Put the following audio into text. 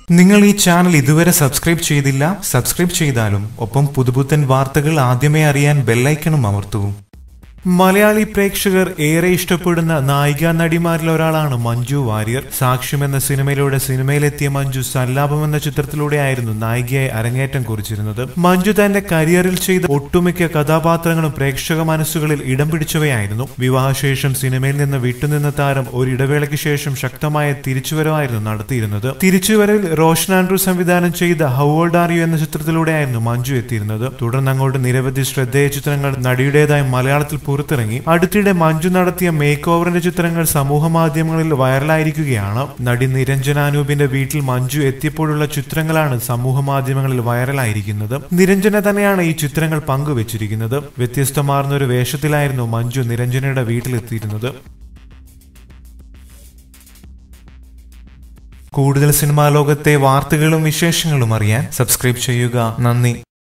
നിങ്ങൾ ഈ ചാനൽ ഇതുവരെ സബ്സ്ക്രൈബ് ചെയ്തില്ല സബ്സ്ക്രൈബ് ചെയ്താലും ഒപ്പം പുതുപുത്തൻ വാർത്തകൾ ആദ്യമേ അറിയാൻ ബെല്ലൈക്കണും അമർത്തൂ മലയാളി പ്രേക്ഷകർ ഏറെ ഇഷ്ടപ്പെടുന്ന നായിക നടിമാരിൽ ഒരാളാണ് മഞ്ജു വാര്യർ സാക്ഷ്യം എന്ന സിനിമയിലൂടെ സിനിമയിലെത്തിയ മഞ്ജു സല്ലാപം എന്ന ചിത്രത്തിലൂടെയായിരുന്നു നായികയായി അരങ്ങേറ്റം കുറിച്ചിരുന്നത് മഞ്ജു തന്റെ കരിയറിൽ ചെയ്ത ഒട്ടുമിക്ക കഥാപാത്രങ്ങളും പ്രേക്ഷക മനസ്സുകളിൽ ഇടം പിടിച്ചവയായിരുന്നു വിവാഹശേഷം സിനിമയിൽ നിന്ന് വിട്ടുനിന്ന താരം ഒരു ഇടവേളയ്ക്ക് ശേഷം ശക്തമായ തിരിച്ചുവരവായിരുന്നു നടത്തിയിരുന്നത് തിരിച്ചുവരവിൽ റോഷൻ ആൻഡ്രു സംവിധാനം ചെയ്ത ഹൗ ഓൾഡ് ആർ യു എന്ന ചിത്രത്തിലൂടെയായിരുന്നു മഞ്ജു എത്തിയിരുന്നത് തുടർന്ന് അങ്ങോട്ട് നിരവധി ശ്രദ്ധേയ ചിത്രങ്ങൾ നടിയുടേതായി മലയാളത്തിൽ പുറത്തിറങ്ങി അടുത്തിടെ മഞ്ജു നടത്തിയ മേക്ക് ഓവറിന്റെ ചിത്രങ്ങൾ സമൂഹ മാധ്യമങ്ങളിൽ വൈറലായിരിക്കുകയാണ് നടി നിരഞ്ജന അനൂപിന്റെ വീട്ടിൽ മഞ്ജു എത്തിയപ്പോഴുള്ള ചിത്രങ്ങളാണ് സമൂഹ മാധ്യമങ്ങളിൽ വൈറലായിരിക്കുന്നത് നിരഞ്ജന തന്നെയാണ് ഈ ചിത്രങ്ങൾ പങ്കുവച്ചിരിക്കുന്നത് വ്യത്യസ്തമാർന്ന ഒരു വേഷത്തിലായിരുന്നു മഞ്ജു നിരഞ്ജനയുടെ വീട്ടിലെത്തിയിരുന്നത് കൂടുതൽ സിനിമാ ലോകത്തെ വാർത്തകളും വിശേഷങ്ങളും അറിയാൻ സബ്സ്ക്രൈബ് ചെയ്യുക നന്ദി